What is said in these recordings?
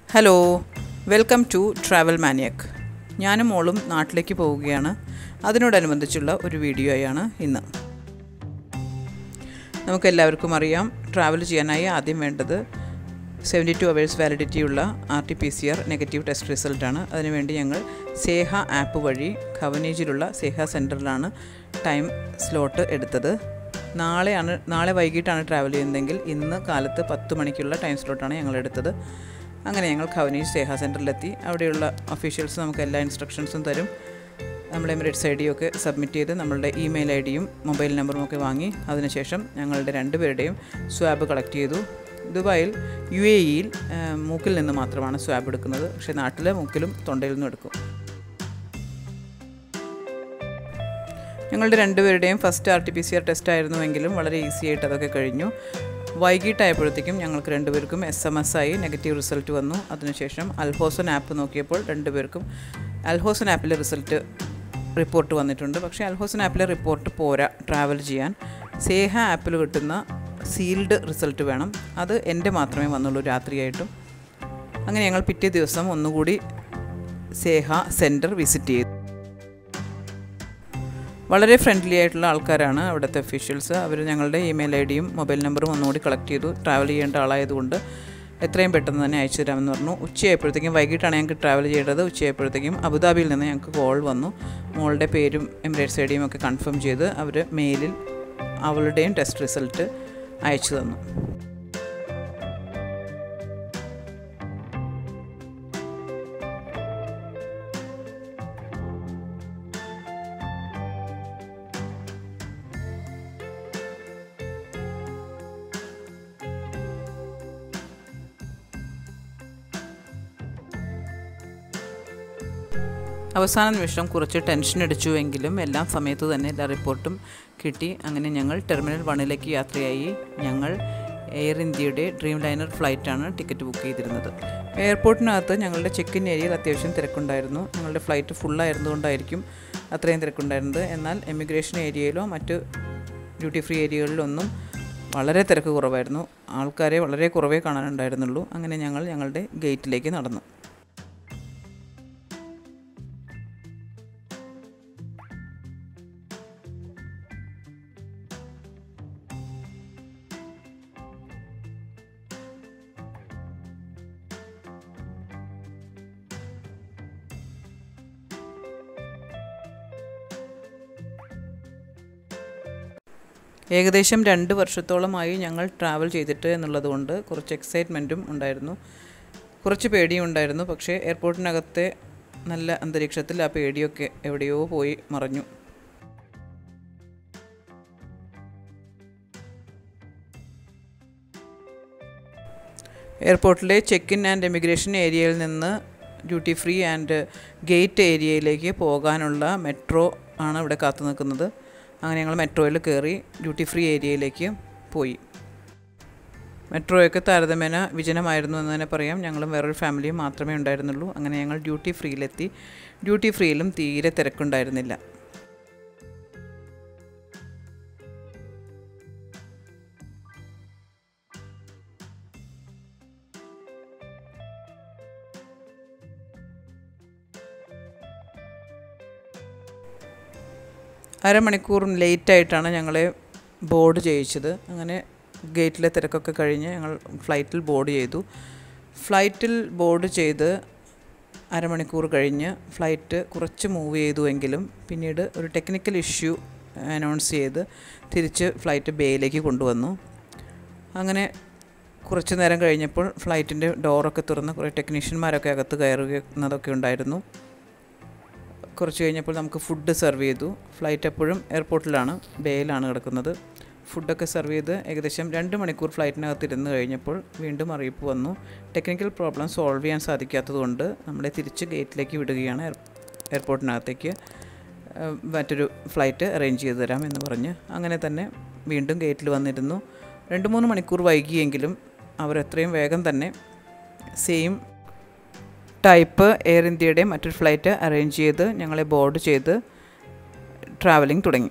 hello welcome to travel maniac ഞാനും മോളും നാട്ടിലേക്ക് പോവുകയാണ് അതിനോടനുബന്ധിച്ചുള്ള ഒരു വീഡിയോയാണ് ഇന്ന് നമുക്കെല്ലാവർക്കും അറിയാം ട്രാവൽ ചെയ്യാനായി ആദ്യം വേണ്ടത് സെവൻറ്റി ടു അവേഴ്സ് വാലിഡിറ്റിയുള്ള R T P C R negative test റിസൾട്ടാണ് അതിനുവേണ്ടി ഞങ്ങൾ സേഹ ആപ്പ് വഴി ഖവനേജിലുള്ള സേഹ സെൻറ്ററിലാണ് ടൈം സ്ലോട്ട് എടുത്തത് നാളെയാണ് നാളെ വൈകിട്ടാണ് ട്രാവൽ ചെയ്യുന്നതെങ്കിൽ ഇന്ന് കാലത്ത് പത്ത് മണിക്കുള്ള ടൈം സ്ലോട്ടാണ് ഞങ്ങൾ എടുത്തത് അങ്ങനെ ഞങ്ങൾ ഖവനേജ് സേഹ സെൻറ്ററിലെത്തി അവിടെയുള്ള ഒഫീഷ്യൽസ് നമുക്ക് എല്ലാ ഇൻസ്ട്രക്ഷൻസും തരും നമ്മൾ എമിറേറ്റ്സ് ഐ ഡിയൊക്കെ സബ്മിറ്റ് ചെയ്ത് നമ്മളുടെ ഇമെയിൽ ഐ ഡിയും മൊബൈൽ നമ്പറും ഒക്കെ വാങ്ങി അതിനുശേഷം ഞങ്ങളുടെ രണ്ടുപേരുടെയും സ്വാബ് കളക്ട് ചെയ്തു ദുബായിൽ യു എ ഇയിൽ മൂക്കിൽ നിന്ന് മാത്രമാണ് സ്വാബ് എടുക്കുന്നത് പക്ഷേ നാട്ടിൽ മൂക്കിലും തൊണ്ടയിൽ നിന്നും എടുക്കും ഞങ്ങളുടെ രണ്ടുപേരുടെയും first R T P C R test ആയിരുന്നുവെങ്കിലും വളരെ ഈസി ആയിട്ട് അതൊക്കെ കഴിഞ്ഞു വൈകിട്ടായപ്പോഴത്തേക്കും ഞങ്ങൾക്ക് രണ്ടുപേർക്കും എസ് എം എസ് ആയി നെഗറ്റീവ് റിസൾട്ട് വന്നു അതിനുശേഷം അൽഹോസൻ ആപ്പ് നോക്കിയപ്പോൾ രണ്ടുപേർക്കും അൽഹോസൻ ആപ്പിലെ റിസൾട്ട് റിപ്പോർട്ട് വന്നിട്ടുണ്ട് പക്ഷേ അൽഹോസൻ ആപ്പിലെ റിപ്പോർട്ട് പോരാ ട്രാവൽ ചെയ്യാൻ സേഹ ആപ്പിൽ കിട്ടുന്ന സീൽഡ് റിസൾട്ട് വേണം അത് എൻ്റെ മാത്രമേ വന്നുള്ളൂ രാത്രിയായിട്ടും അങ്ങനെ ഞങ്ങൾ പിറ്റേ ദിവസം ഒന്നുകൂടി സേഹ സെൻറ്റർ വിസിറ്റ് ചെയ്തു വളരെ ഫ്രണ്ട്ലി ആയിട്ടുള്ള ആൾക്കാരാണ് അവിടുത്തെ ഒഫീഷ്യൽസ് അവർ ഞങ്ങളുടെ ഇമെയിൽ ഐ ഡിയും മൊബൈൽ നമ്പറും ഒന്നുകൂടി കളക്ട് ചെയ്തു ട്രാവൽ ചെയ്യേണ്ട ആളായതുകൊണ്ട് എത്രയും പെട്ടെന്ന് തന്നെ അയച്ചു തരാമെന്ന് പറഞ്ഞു ഉച്ചയായപ്പോഴത്തേക്കും വൈകിട്ടാണ് ഞങ്ങൾക്ക് ട്രാവൽ ചെയ്യേണ്ടത് ഉച്ചയായപ്പോഴത്തേക്കും അബുദാബിയിൽ നിന്ന് ഞങ്ങൾക്ക് കോൾ വന്നു മോളുടെ പേരും എമിറേറ്റ്സ് ഐ ഡിയും ഒക്കെ കൺഫേം ചെയ്ത് അവർ മെയിലിൽ അവളുടെയും ടെസ്റ്റ് റിസൾട്ട് അയച്ചു തന്നു അവസാന നിമിഷം കുറച്ച് ടെൻഷൻ അടിച്ചുവെങ്കിലും എല്ലാം സമയത്ത് തന്നെ എല്ലാ റിപ്പോർട്ടും കിട്ടി അങ്ങനെ ഞങ്ങൾ ടെർമിനൽ വണ്ണിലേക്ക് യാത്രയായി ഞങ്ങൾ എയർ ഇന്ത്യയുടെ ഡ്രീം ലൈനർ ഫ്ലൈറ്റാണ് ടിക്കറ്റ് ബുക്ക് ചെയ്തിരുന്നത് എയർപോർട്ടിനകത്ത് ഞങ്ങളുടെ ചെക്ക് ഇൻ ഏരിയയിൽ അത്യാവശ്യം തിരക്കുണ്ടായിരുന്നു ഞങ്ങളുടെ ഫ്ലൈറ്റ് ഫുള്ളായിരുന്നുകൊണ്ടായിരിക്കും അത്രയും തിരക്കുണ്ടായിരുന്നത് എന്നാൽ എമിഗ്രേഷൻ ഏരിയയിലോ മറ്റ് ഡ്യൂട്ടി ഫ്രീ ഏരിയകളിലൊന്നും വളരെ തിരക്ക് കുറവായിരുന്നു ആൾക്കാരെ വളരെ കുറവേ കാണാനുണ്ടായിരുന്നുള്ളൂ അങ്ങനെ ഞങ്ങൾ ഞങ്ങളുടെ ഗേറ്റിലേക്ക് നടന്നു ഏകദേശം രണ്ട് വർഷത്തോളമായി ഞങ്ങൾ ട്രാവൽ ചെയ്തിട്ട് എന്നുള്ളതുകൊണ്ട് കുറച്ച് എക്സൈറ്റ്മെൻറ്റും ഉണ്ടായിരുന്നു കുറച്ച് പേടിയും ഉണ്ടായിരുന്നു പക്ഷേ എയർപോർട്ടിനകത്തെ നല്ല അന്തരീക്ഷത്തിൽ ആ പേടിയൊക്കെ എവിടെയോ പോയി മറഞ്ഞു എയർപോർട്ടിലെ ചെക്ക് ഇൻ ആൻഡ് എമിഗ്രേഷൻ ഏരിയയിൽ നിന്ന് ഡ്യൂട്ടി ഫ്രീ ആൻഡ് ഗേറ്റ് ഏരിയയിലേക്ക് പോകാനുള്ള മെട്രോ ആണ് ഇവിടെ കാത്തു നിൽക്കുന്നത് അങ്ങനെ ഞങ്ങൾ മെട്രോയിൽ കയറി ഡ്യൂട്ടി ഫ്രീ ഏരിയയിലേക്ക് പോയി മെട്രോയൊക്കെ താരതമ്യേന വിജനമായിരുന്നു എന്ന് തന്നെ പറയാം ഞങ്ങളും വേറൊരു ഫാമിലിയും മാത്രമേ ഉണ്ടായിരുന്നുള്ളൂ അങ്ങനെ ഞങ്ങൾ ഡ്യൂട്ടി ഫ്രീയിലെത്തി ഡ്യൂട്ടി ഫ്രീയിലും തീരെ തിരക്കുണ്ടായിരുന്നില്ല അരമണിക്കൂർ ലേറ്റായിട്ടാണ് ഞങ്ങളെ ബോർഡ് ചെയ്യിച്ചത് അങ്ങനെ ഗേറ്റിലെ തിരക്കൊക്കെ കഴിഞ്ഞ് ഞങ്ങൾ ഫ്ലൈറ്റിൽ ബോർഡ് ചെയ്തു ഫ്ലൈറ്റിൽ ബോർഡ് ചെയ്ത് അരമണിക്കൂർ കഴിഞ്ഞ് ഫ്ലൈറ്റ് കുറച്ച് മൂവ് ചെയ്തുവെങ്കിലും പിന്നീട് ഒരു ടെക്നിക്കൽ ഇഷ്യൂ അനൗൺസ് ചെയ്ത് തിരിച്ച് ഫ്ലൈറ്റ് ബേയിലേക്ക് കൊണ്ടുവന്നു അങ്ങനെ കുറച്ച് നേരം കഴിഞ്ഞപ്പോൾ ഫ്ലൈറ്റിൻ്റെ ഡോറൊക്കെ തുറന്ന് കുറേ ടെക്നീഷ്യന്മാരൊക്കെ അകത്ത് കയറുന്നതൊക്കെ ഉണ്ടായിരുന്നു കുറച്ച് കഴിഞ്ഞപ്പോൾ നമുക്ക് ഫുഡ് സെർവ് ചെയ്തു ഫ്ലൈറ്റ് എപ്പോഴും എയർപോർട്ടിലാണ് ബേയിലാണ് കിടക്കുന്നത് ഫുഡൊക്കെ സെർവ് ചെയ്ത് ഏകദേശം രണ്ട് മണിക്കൂർ ഫ്ലൈറ്റിനകത്ത് ഇരുന്ന് കഴിഞ്ഞപ്പോൾ വീണ്ടും അറിയിപ്പ് വന്നു ടെക്നിക്കൽ പ്രോബ്ലം സോൾവ് ചെയ്യാൻ സാധിക്കാത്തതുകൊണ്ട് നമ്മളെ തിരിച്ച് ഗേറ്റിലേക്ക് വിടുകയാണ് എയർപോർട്ടിനകത്തേക്ക് മറ്റൊരു ഫ്ലൈറ്റ് അറേഞ്ച് ചെയ്ത് തരാം എന്ന് പറഞ്ഞ് അങ്ങനെ തന്നെ വീണ്ടും ഗേറ്റിൽ വന്നിരുന്നു രണ്ട് മൂന്ന് മണിക്കൂർ വൈകിയെങ്കിലും അവർ എത്രയും വേഗം തന്നെ സെയിം ടൈപ്പ് എയർ ഇന്ത്യയുടെ മറ്റൊരു ഫ്ലൈറ്റ് അറേഞ്ച് ചെയ്ത് ഞങ്ങളെ ബോർഡ് ചെയ്ത് ട്രാവലിംഗ് തുടങ്ങി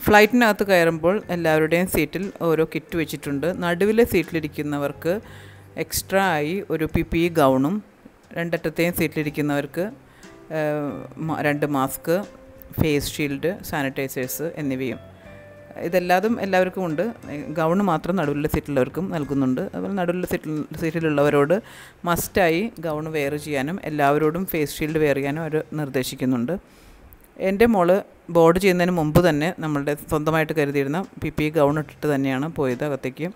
ഫ്ലൈറ്റിനകത്ത് കയറുമ്പോൾ എല്ലാവരുടെയും സീറ്റിൽ ഓരോ കിറ്റ് വെച്ചിട്ടുണ്ട് നടുവിലെ സീറ്റിലിരിക്കുന്നവർക്ക് എക്സ്ട്രാ ആയി ഒരു പി പി ഗൗണും രണ്ടറ്റത്തെയും സീറ്റിലിരിക്കുന്നവർക്ക് രണ്ട് മാസ്ക് ഫേസ് ഷീൽഡ് സാനിറ്റൈസേഴ്സ് എന്നിവയും ഇതെല്ലാതും എല്ലാവർക്കും ഉണ്ട് ഗൗണ് മാത്രം നടുവിലെ സീറ്റിലുള്ളവർക്കും നൽകുന്നുണ്ട് അതുപോലെ നടുവിലെ സീറ്റിൽ സീറ്റിലുള്ളവരോട് മസ്റ്റായി ഗൗൺ വെയർ ചെയ്യാനും എല്ലാവരോടും ഫേസ് ഷീൽഡ് വെയർ ചെയ്യാനും അവർ നിർദ്ദേശിക്കുന്നുണ്ട് എൻ്റെ മോള് ബോർഡ് ചെയ്യുന്നതിന് മുമ്പ് തന്നെ നമ്മളുടെ സ്വന്തമായിട്ട് കരുതിയിരുന്ന പി പി ഗൗൺ ഇട്ടിട്ട് തന്നെയാണ് പോയത് അകത്തേക്ക്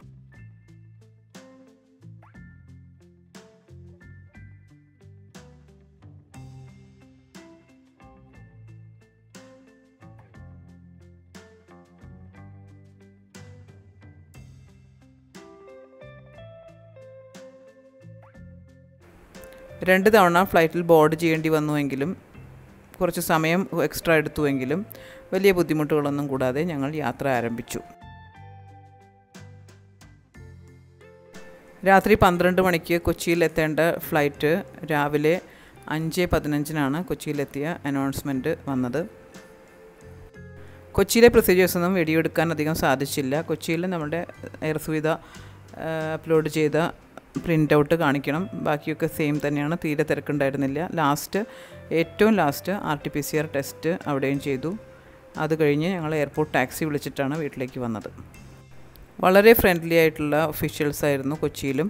രണ്ട് തവണ ഫ്ലൈറ്റിൽ ബോർഡ് ചെയ്യേണ്ടി വന്നുവെങ്കിലും കുറച്ച് സമയം എക്സ്ട്രാ എടുത്തുവെങ്കിലും വലിയ ബുദ്ധിമുട്ടുകളൊന്നും കൂടാതെ ഞങ്ങൾ യാത്ര ആരംഭിച്ചു രാത്രി പന്ത്രണ്ട് മണിക്ക് കൊച്ചിയിൽ എത്തേണ്ട ഫ്ലൈറ്റ് രാവിലെ അഞ്ച് പതിനഞ്ചിനാണ് കൊച്ചിയിലെത്തിയ അനൗൺസ്മെൻറ്റ് വന്നത് കൊച്ചിയിലെ പ്രൊസീജിയേഴ്സ് ഒന്നും വീഡിയോ എടുക്കാൻ അധികം സാധിച്ചില്ല കൊച്ചിയിൽ നമ്മുടെ എയർ സുവിധ അപ്ലോഡ് ചെയ്ത പ്രിൻ്റ് ഔട്ട് കാണിക്കണം ബാക്കിയൊക്കെ സെയിം തന്നെയാണ് തീരെ തിരക്കുണ്ടായിരുന്നില്ല ലാസ്റ്റ് ഏറ്റവും last R T P C R test അവിടെയും ചെയ്തു അത് കഴിഞ്ഞ് ഞങ്ങൾ എയർപോർട്ട് ടാക്സി വിളിച്ചിട്ടാണ് വീട്ടിലേക്ക് വന്നത് വളരെ ഫ്രണ്ട്ലി ആയിട്ടുള്ള ഒഫീഷ്യൽസ് ആയിരുന്നു കൊച്ചിയിലും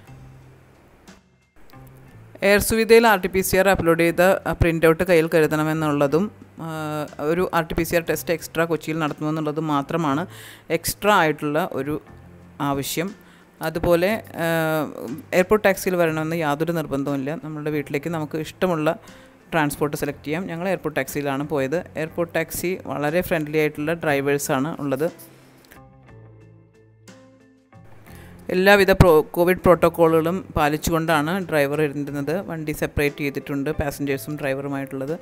എയർ സുവിധയിൽ R T P C R upload ചെയ്ത പ്രിൻ്റ് ഔട്ട് കയ്യിൽ കരുതണമെന്നുള്ളതും ഒരു R T P C R test extra കൊച്ചിയിൽ നടത്തുമെന്നുള്ളതും മാത്രമാണ് എക്സ്ട്രാ ആയിട്ടുള്ള ഒരു ആവശ്യം അതുപോലെ എയർപോർട്ട് ടാക്സിയിൽ വരണമെന്ന് യാതൊരു നിർബന്ധവുമില്ല നമ്മുടെ വീട്ടിലേക്ക് നമുക്ക് ഇഷ്ടമുള്ള ട്രാൻസ്പോർട്ട് സെലക്ട് ചെയ്യാം ഞങ്ങൾ എയർപോർട്ട് ടാക്സിയിലാണ് പോയത് എയർപോർട്ട് ടാക്സി വളരെ ഫ്രണ്ട്ലി ആയിട്ടുള്ള ഡ്രൈവേഴ്സാണ് ഉള്ളത് എല്ലാവിധ പ്രോ കോവിഡ് പ്രോട്ടോക്കോളുകളും പാലിച്ചുകൊണ്ടാണ് ഡ്രൈവർ ഇരുന്നത് വണ്ടി സെപ്പറേറ്റ് ചെയ്തിട്ടുണ്ട് പാസഞ്ചേഴ്സും ഡ്രൈവറുമായിട്ടുള്ളത്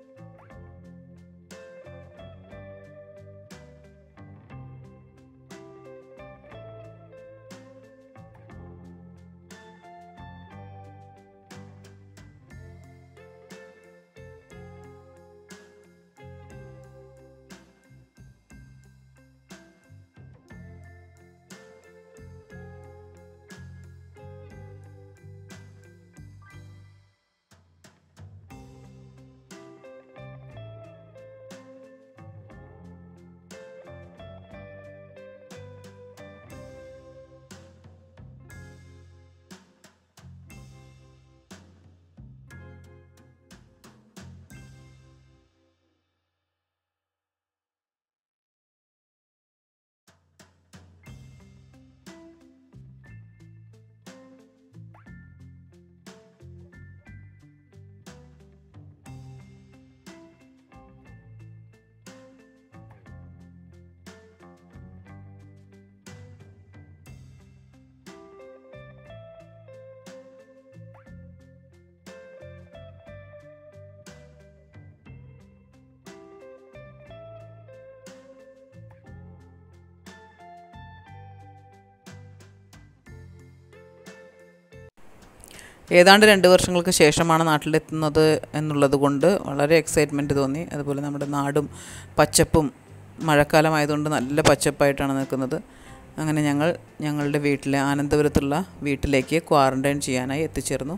ഏതാണ്ട് രണ്ട് വർഷങ്ങൾക്ക് ശേഷമാണ് നാട്ടിലെത്തുന്നത് എന്നുള്ളത് കൊണ്ട് വളരെ എക്സൈറ്റ്മെൻറ്റ് തോന്നി അതുപോലെ നമ്മുടെ നാടും പച്ചപ്പും മഴക്കാലമായതുകൊണ്ട് നല്ല പച്ചപ്പായിട്ടാണ് നിൽക്കുന്നത് അങ്ങനെ ഞങ്ങൾ ഞങ്ങളുടെ വീട്ടിലെ ആനന്ദപുരത്തുള്ള വീട്ടിലേക്ക് ക്വാറൻറ്റൈൻ ചെയ്യാനായി എത്തിച്ചേർന്നു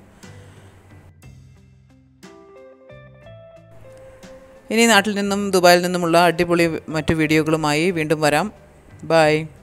ഇനി നാട്ടിൽ നിന്നും ദുബായിൽ നിന്നുമുള്ള അടിപൊളി മറ്റു വീഡിയോകളുമായി വീണ്ടും വരാം ബൈ